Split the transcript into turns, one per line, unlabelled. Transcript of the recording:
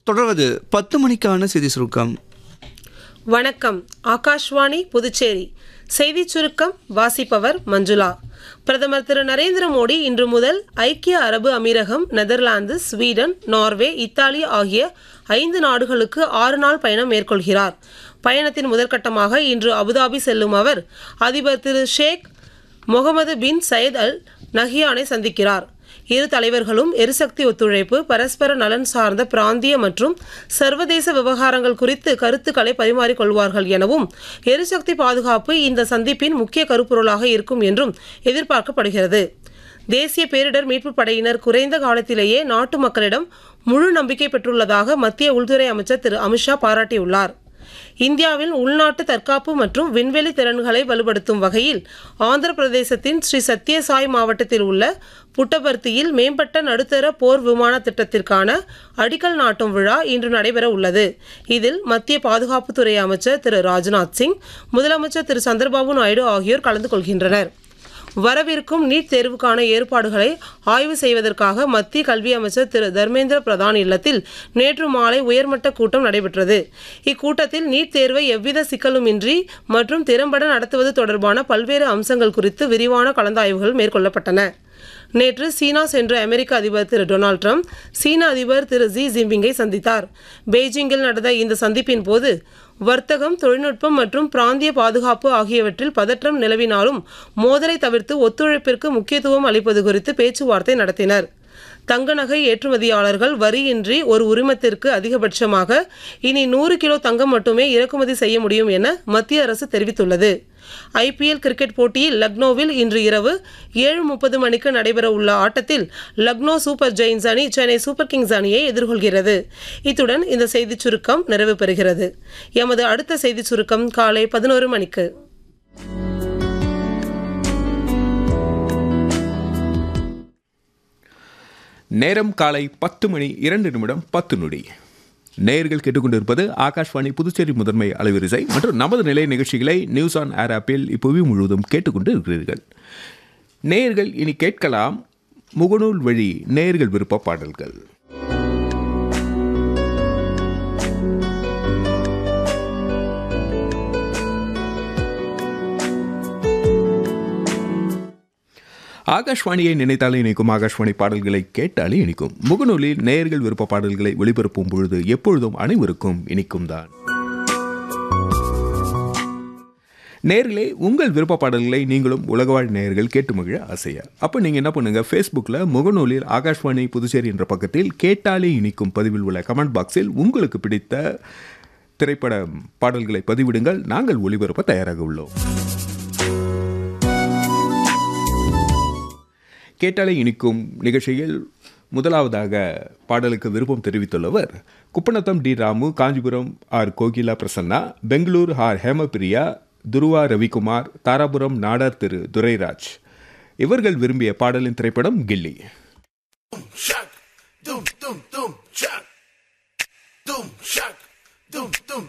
தொடர்வது பத்து மணிக்கான செய்தி சுருக்கம்
வணக்கம் ஆகாஷ்வாணி புதுச்சேரி செய்திச் சுருக்கம் வாசிப்பவர் மஞ்சுளா பிரதமர் திரு நரேந்திர மோடி இன்று முதல் ஐக்கிய அரபு அமீரகம் நெதர்லாந்து ஸ்வீடன் நார்வே இத்தாலி ஆகிய ஐந்து நாடுகளுக்கு ஆறு நாள் பயணம் மேற்கொள்கிறார் பயணத்தின் முதற்கட்டமாக இன்று அபுதாபி செல்லும் அவர் அதிபர் திரு ஷேக் முகமது பின் சயத் அல் நஹியானை சந்திக்கிறார் இரு தலைவர்களும் எரிசக்தி ஒத்துழைப்பு பரஸ்பர நலன் சார்ந்த பிராந்திய மற்றும் சர்வதேச விவகாரங்கள் குறித்து கருத்துக்களை பரிமாறிக்கொள்வார்கள் எனவும் எரிசக்தி பாதுகாப்பு இந்த சந்திப்பின் முக்கிய கருப்பொருளாக இருக்கும் என்றும் எதிர்பார்க்கப்படுகிறது தேசிய பேரிடர் மீட்புப் படையினர் குறைந்த காலத்திலேயே நாட்டு மக்களிடம் முழு நம்பிக்கை பெற்றுள்ளதாக மத்திய உள்துறை அமைச்சர் திரு அமித்ஷா பாராட்டியுள்ளார் இந்தியாவில் உள்நாட்டு தற்காப்பு மற்றும் விண்வெளி திறன்களை வலுப்படுத்தும் வகையில் ஆந்திர பிரதேசத்தின் ஸ்ரீ சத்யசாய் மாவட்டத்தில் உள்ள புட்டபர்த்தியில் மேம்பட்ட நடுத்தர போர் விமான திட்டத்திற்கான அடிக்கல் நாட்டும் விழா இன்று நடைபெற உள்ளது இதில் மத்திய பாதுகாப்புத்துறை அமைச்சர் திரு ராஜ்நாத் சிங் முதலமைச்சர் திரு சந்திரபாபு நாயுடு ஆகியோர் கலந்து கொள்கின்றனர் வரவிருக்கும் நீட் தேர்வுக்கான ஏற்பாடுகளை ஆய்வு செய்வதற்காக மத்திய கல்வி அமைச்சர் திரு தர்மேந்திர பிரதான் இல்லத்தில் நேற்று மாலை உயர்மட்ட கூட்டம் நடைபெற்றது இக்கூட்டத்தில் நீட் தேர்வை எவ்வித சிக்கலுமின்றி மற்றும் திறம்பட நடத்துவது தொடர்பான பல்வேறு அம்சங்கள் குறித்து விரிவான கலந்தாய்வுகள் மேற்கொள்ளப்பட்டன நேற்று சீனா சென்ற அமெரிக்க அதிபர் திரு டொனால்ட் ட்ரம்ப் சீன அதிபர் திரு ஜி ஜின்பிங்கை சந்தித்தார் பெய்ஜிங்கில் நடந்த இந்த சந்திப்பின் போது வர்த்தகம் தொழில்நுட்பம் மற்றும் பிராந்திய பாதுகாப்பு ஆகியவற்றில் பதற்றம் நிலவினாலும் மோதலை தவிர்த்து ஒத்துழைப்பிற்கு முக்கியத்துவம் அளிப்பது குறித்து பேச்சுவார்த்தை நடத்தினர் தங்க நகை ஏற்றுமதியாளர்கள் வரியின்றி ஒரு உரிமத்திற்கு அதிகபட்சமாக இனி நூறு கிலோ தங்கம் மட்டுமே இறக்குமதி செய்ய முடியும் என மத்திய அரசு தெரிவித்துள்ளது ஐபிஎல் கிரிக்கெட் போட்டியில் லக்னோவில் இன்று இரவு ஏழு முப்பது மணிக்கு நடைபெற உள்ள ஆட்டத்தில் லக்னோ சூப்பர் ஜெயின்ஸ் அணி சென்னை சூப்பர் கிங்ஸ் அணியை எதிர்கொள்கிறது இத்துடன் இந்த செய்திச் சுருக்கம் நிறைவு பெறுகிறது எமது அடுத்த செய்திச் சுருக்கம் காலை பதினோரு மணிக்கு
நேரம் காலை பத்து மணி இரண்டு நிமிடம் பத்து நொடி நேயர்கள் கேட்டுக்கொண்டிருப்பது ஆகாஷ்வாணி புதுச்சேரி முதன்மை அலைவரிசை மற்றும் நமது நிலை நிகழ்ச்சிகளை நியூஸ் ஆன் ஏர் ஆப்பில் இப்போவே முழுவதும் கேட்டுக்கொண்டு இருக்கிறீர்கள் நேயர்கள் இனி கேட்கலாம் முகநூல் வழி நேயர்கள் விருப்ப பாடல்கள் ஆகாஷ்வாணியை நினைத்தாலே இணைக்கும் ஆகாஷ்வாணி பாடல்களை கேட்டாலே இனிக்கும் முகநூலில் நேயர்கள் விருப்ப பாடல்களை ஒளிபரப்பும் பொழுது எப்பொழுதும் அனைவருக்கும் இனிக்கும் தான் நேர்களே உங்கள் விருப்ப பாடல்களை நீங்களும் உலகவாழ் நேயர்கள் கேட்டு மகிழ ஆசையா அப்போ நீங்கள் என்ன பண்ணுங்க ஃபேஸ்புக்கில் முகநூலில் ஆகாஷ்வாணி புதுச்சேரி என்ற பக்கத்தில் கேட்டாலே இனிக்கும் பதிவில் உள்ள கமெண்ட் பாக்ஸில் உங்களுக்கு பிடித்த திரைப்பட பாடல்களை பதிவிடுங்கள் நாங்கள் ஒளிபரப்ப தயாராக உள்ளோம் கேட்டாலே இனிக்கும் நிகழ்ச்சியில் முதலாவதாக பாடலுக்கு விருப்பம் தெரிவித்துள்ளவர் Kuppanatham T Ramu Kanchipuram R Kokila Prasanna Bangalore R Hemapriya Dhruva Ravikumar Dharapuram Nadar திரு துரைராஜ் இவர்கள் விரும்பிய பாடலின் திரைப்படம் கில்லி